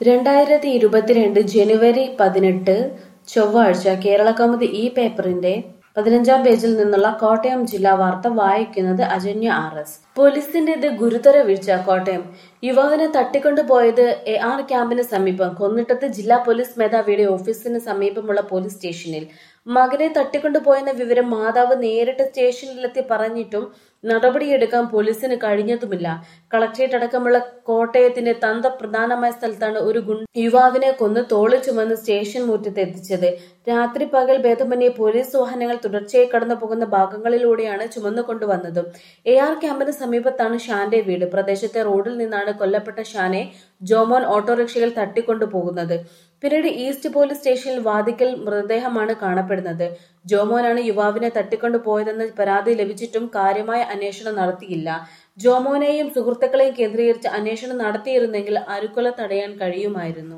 രണ്ടായിരത്തി ഇരുപത്തിരണ്ട് ജനുവരി പതിനെട്ട് ചൊവ്വാഴ്ച കേരളകൗമുദി ഈ പേപ്പറിന്റെ പതിനഞ്ചാം പേജിൽ നിന്നുള്ള കോട്ടയം ജില്ലാ വാർത്ത വായിക്കുന്നത് അജന്യ ആർ എസ് പോലീസിന്റേത് ഗുരുതര വീഴ്ച കോട്ടയം യുവാവിനെ തട്ടിക്കൊണ്ടുപോയത് എ ആർ ക്യാമ്പിന് സമീപം കൊന്നിട്ടത്ത് ജില്ലാ പോലീസ് മേധാവിയുടെ ഓഫീസിന് സമീപമുള്ള പോലീസ് സ്റ്റേഷനിൽ മകനെ തട്ടിക്കൊണ്ടുപോയെന്ന വിവരം മാതാവ് നേരിട്ട് സ്റ്റേഷനിലെത്തി പറഞ്ഞിട്ടും നടപടിയെടുക്കാൻ പോലീസിന് കഴിഞ്ഞതുമില്ല കളക്ട്രേറ്റ് അടക്കമുള്ള കോട്ടയത്തിന്റെ തന്ത്രപ്രധാനമായ സ്ഥലത്താണ് ഒരു ഗുണ്ട യുവാവിനെ കൊന്ന് തോളിൽ ചുമന്ന് സ്റ്റേഷൻ മുറ്റത്ത് എത്തിച്ചത് രാത്രി പകൽ ഭേദമന്യേ പോലീസ് വാഹനങ്ങൾ തുടർച്ചയായി കടന്നു പോകുന്ന ഭാഗങ്ങളിലൂടെയാണ് ചുമന്നുകൊണ്ടുവന്നത് എ ആർ ക്യാമ്പിന് സമീപത്താണ് ഷാന്റെ വീട് പ്രദേശത്തെ റോഡിൽ നിന്നാണ് കൊല്ലപ്പെട്ട ഷാനെ ജോമോൻ ഓട്ടോറിക്ഷയിൽ തട്ടിക്കൊണ്ടുപോകുന്നത് പിന്നീട് ഈസ്റ്റ് പോലീസ് സ്റ്റേഷനിൽ വാദിക്കൽ മൃതദേഹമാണ് കാണപ്പെടുന്നത് ജോമോനാണ് യുവാവിനെ തട്ടിക്കൊണ്ടുപോയതെന്ന് പരാതി ലഭിച്ചിട്ടും കാര്യമായ അന്വേഷണം നടത്തിയില്ല ജോമോനെയും സുഹൃത്തുക്കളെയും കേന്ദ്രീകരിച്ച് അന്വേഷണം നടത്തിയിരുന്നെങ്കിൽ അരുക്കൊല തടയാൻ കഴിയുമായിരുന്നു